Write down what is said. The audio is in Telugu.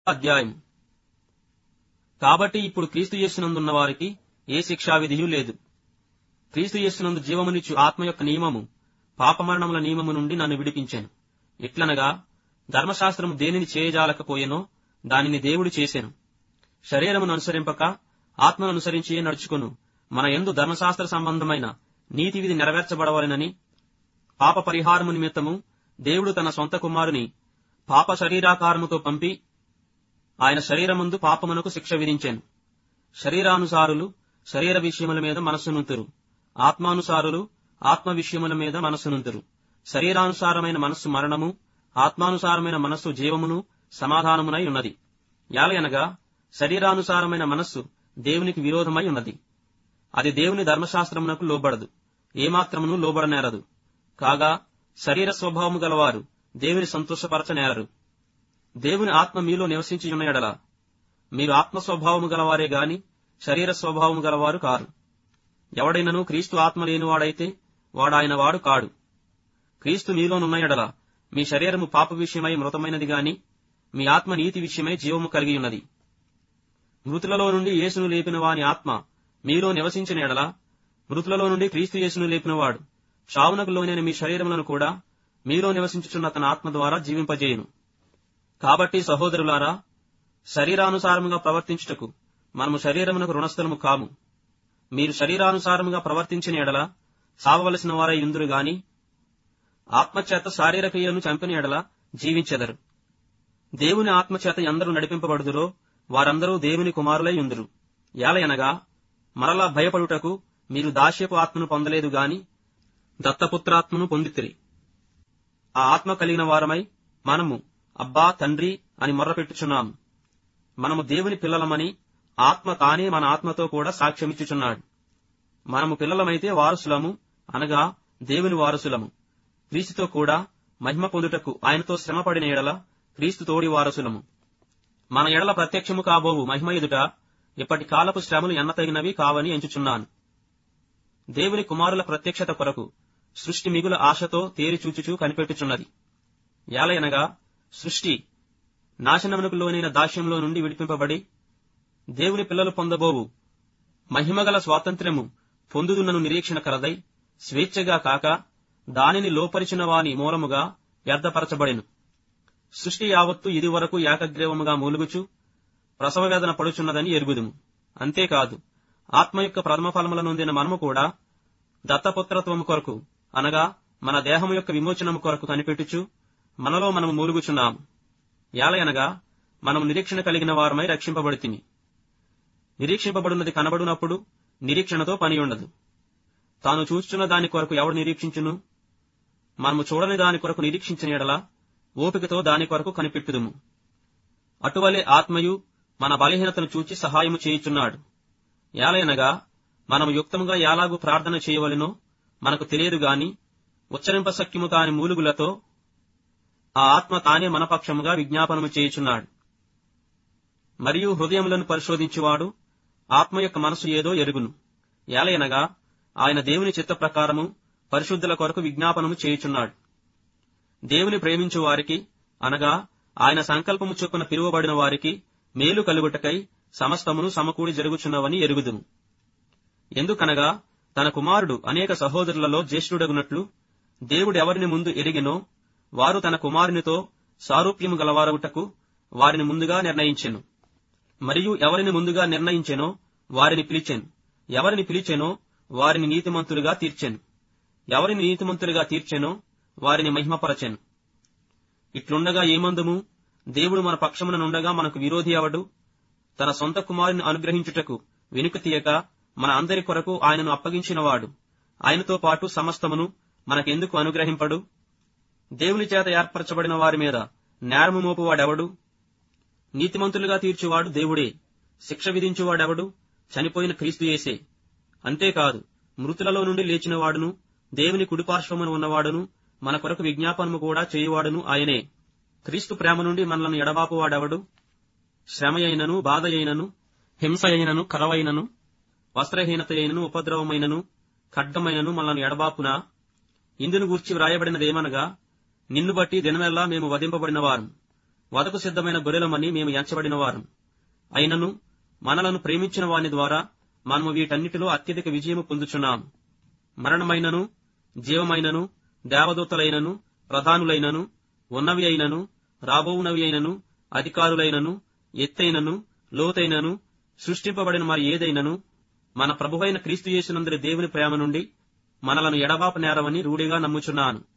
అధ్యాయం కాబట్టి ఇప్పుడు క్రీస్తు యేసునందున్న వారికి ఏ శిక్షా విధియు లేదు క్రీస్తు యేసునందు జీవమునిచ్చు ఆత్మ యొక్క నియమము పాపమరణముల నియమము నుండి నన్ను విడిపించాను ఎట్లనగా ధర్మశాస్త్రము దేనిని చేయజాలకపోయెనో దానిని దేవుడు చేసెను శరీరమును అనుసరింపక ఆత్మను అనుసరించి నడుచుకును మన యందు ధర్మశాస్త్ర సంబంధమైన నీతి విధి నెరవేర్చబడవలెనని పాప పరిహారము నిమిత్తము దేవుడు తన సొంత కుమారుని పాప శరీరాకారముతో పంపి ఆయన శరీరమందు పాపమునకు శిక్ష విధించాను శరీరానుసారులు శరీర విషయముల మీద మనస్సునుంతురు ఆత్మానుసారులు ఆత్మ విషయముల మీద మనస్సునుంతురు శరీరానుసారమైన మనస్సు మరణము ఆత్మానుసారమైన మనస్సు జీవమును సమాధానమునై ఉన్నది యాలయనగా శరీరానుసారమైన మనస్సు దేవునికి విరోధమై ఉన్నది అది దేవుని ధర్మశాస్త్రమునకు లోబడదు ఏమాత్రమును లోబడనేరదు కాగా శరీర స్వభావము గలవారు దేవుని సంతోషపరచనేరరు దేవుని ఆత్మ మీలో నివసించి ఉన్న ఎడల మీరు ఆత్మ స్వభావము గలవారే గాని శరీర స్వభావము గలవారు కారు ఎవడైనను క్రీస్తు ఆత్మ లేనివాడైతే వాడాయన వాడు కాడు క్రీస్తు మీలోనున్న ఎడల మీ శరీరము పాప విషయమై మృతమైనది గాని మీ ఆత్మ నీతి విషయమై జీవము కలిగి ఉన్నది మృతులలో నుండి యేసును లేపిన వాని ఆత్మ మీలో నివసించిన ఎడల మృతులలో నుండి క్రీస్తు యేసును లేపినవాడు చావునకు లోనైన మీ శరీరములను కూడా మీలో నివసించుచున్న తన ఆత్మ ద్వారా జీవింపజేయును కాబట్టి సహోదరులారా శరీరానుసారముగా ప్రవర్తించుటకు మనము శరీరమునకు రుణస్థలము కాము మీరు శరీరానుసారముగా ప్రవర్తించిన ఎడల చావవలసిన వారై ఇందురు గాని ఆత్మచేత శారీరకీయలను చంపిన ఎడల జీవించెదరు దేవుని ఆత్మచేత ఎందరూ నడిపింపబడుదురో వారందరూ దేవుని కుమారులై ఉందురు ఏలయనగా మరలా భయపడుటకు మీరు దాస్యపు ఆత్మను పొందలేదు గాని దత్తపుత్రాత్మను పొందితిరి ఆ ఆత్మ కలిగిన వారమై మనము అబ్బా తండ్రి అని మొర్రపెట్టుచున్నాము మనము దేవుని పిల్లలమని ఆత్మ తానే మన ఆత్మతో కూడా సాక్ష్యమిచ్చుచున్నాడు మనము పిల్లలమైతే వారసులము అనగా దేవుని వారసులము క్రీస్తుతో కూడా మహిమ పొందుటకు ఆయనతో శ్రమపడిన ఎడల క్రీస్తు తోడి వారసులము మన ఎడల ప్రత్యక్షము కాబోవు మహిమ ఎదుట ఇప్పటి కాలపు శ్రమలు ఎన్నతగినవి కావని ఎంచుచున్నాను దేవుని కుమారుల ప్రత్యక్షత కొరకు సృష్టి మిగుల ఆశతో తేరి చూచుచూ కనిపెట్టుచున్నది ఏలయనగా సృష్టి నాశనమునకు లోనైన దాస్యంలో నుండి విడిపింపబడి దేవుని పిల్లలు పొందబోవు మహిమగల స్వాతంత్ర్యము పొందుదున్నను నిరీక్షణ కలదై స్వేచ్ఛగా కాక దానిని లోపరిచిన వాని మూలముగా వ్యర్థపరచబడెను సృష్టి యావత్తు ఇది వరకు ఏకగ్రీవముగా మూలుగుచు ప్రసవ వేదన పడుచున్నదని ఎరుగుదుము అంతేకాదు ఆత్మ యొక్క ప్రథమ ఫలముల నొందిన మనము కూడా దత్తపుత్రత్వము కొరకు అనగా మన దేహము యొక్క విమోచనము కొరకు కనిపెట్టుచు మనలో మనము మూలుగుచున్నాము ఏలయనగా మనము నిరీక్షణ కలిగిన వారమై రక్షింపబడితిమి నిరీక్షింపబడినది కనబడినప్పుడు నిరీక్షణతో పని ఉండదు తాను చూస్తున్న దాని కొరకు ఎవడు నిరీక్షించును మనము చూడని దాని కొరకు నిరీక్షించిన ఎడల ఓపికతో దాని కొరకు కనిపెట్టుదుము అటువలే ఆత్మయు మన బలహీనతను చూచి సహాయము చేయుచున్నాడు ఏలయనగా మనము యుక్తముగా ఎలాగూ ప్రార్థన చేయవలెనో మనకు తెలియదు గాని ఉచ్చరింప సఖ్యము కాని మూలుగులతో ఆ ఆత్మ తానే మన పక్షముగా విజ్ఞాపనము చేయుచున్నాడు మరియు హృదయములను పరిశోధించువాడు ఆత్మ యొక్క మనసు ఏదో ఎరుగును ఏలయనగా ఆయన దేవుని చిత్త ప్రకారము పరిశుద్ధుల కొరకు విజ్ఞాపనము చేయుచున్నాడు దేవుని ప్రేమించు వారికి అనగా ఆయన సంకల్పము చొప్పున పిలువబడిన వారికి మేలు కలుగుటకై సమస్తమును సమకూడి జరుగుచున్నవని ఎరుగుదుము ఎందుకనగా తన కుమారుడు అనేక సహోదరులలో జ్యేష్ఠుడగునట్లు దేవుడు ఎవరిని ముందు ఎరిగినో వారు తన కుమారునితో సారూప్యము గలవారగుటకు వారిని ముందుగా నిర్ణయించెను మరియు ఎవరిని ముందుగా నిర్ణయించెనో వారిని పిలిచెను ఎవరిని పిలిచెనో వారిని నీతిమంతులుగా తీర్చెను ఎవరిని నీతిమంతులుగా తీర్చెనో వారిని మహిమపరచెను ఇట్లుండగా ఏమందుము దేవుడు మన పక్షమున నుండగా మనకు విరోధి అవడు తన సొంత కుమారుని అనుగ్రహించుటకు వెనుక తీయక మన అందరి కొరకు ఆయనను అప్పగించినవాడు ఆయనతో పాటు సమస్తమును మనకెందుకు అనుగ్రహింపడు దేవుని చేత ఏర్పరచబడిన వారి మీద నేరము మోపువాడెవడు నీతిమంతులుగా తీర్చువాడు దేవుడే శిక్ష విధించువాడెవడు చనిపోయిన క్రీస్తు యేసే అంతేకాదు మృతులలో నుండి లేచినవాడును దేవుని కుడిపార్శ్వమున ఉన్నవాడును మన కొరకు విజ్ఞాపనము కూడా చేయువాడును ఆయనే క్రీస్తు ప్రేమ నుండి మనలను ఎడబాపువాడెవడు శ్రమ అయినను బాధ అయినను హింస అయినను కరవైనను వస్త్రహీనత అయినను ఉపద్రవమైనను ఖడ్గమైనను మనల్ని ఎడబాపునా ఇందును గూర్చి వ్రాయబడినదేమనగా నిన్ను బట్టి దినమెల్లా మేము వధింపబడిన వారం వదకు సిద్ధమైన గొర్రెలమని మేము ఎంచబడిన వారం అయినను మనలను ప్రేమించిన వాని ద్వారా మనము వీటన్నిటిలో అత్యధిక విజయము పొందుచున్నాము మరణమైనను జీవమైనను దేవదూతలైనను ప్రధానులైనను ఉన్నవి అయినను రాబోవునవి అయినను అధికారులైనను ఎత్తైనను లోతైనను సృష్టింపబడిన మరి ఏదైనను మన ప్రభువైన క్రీస్తు యేసునందరి దేవుని ప్రేమ నుండి మనలను ఎడబాప నేరవని రూఢిగా నమ్ముచున్నాను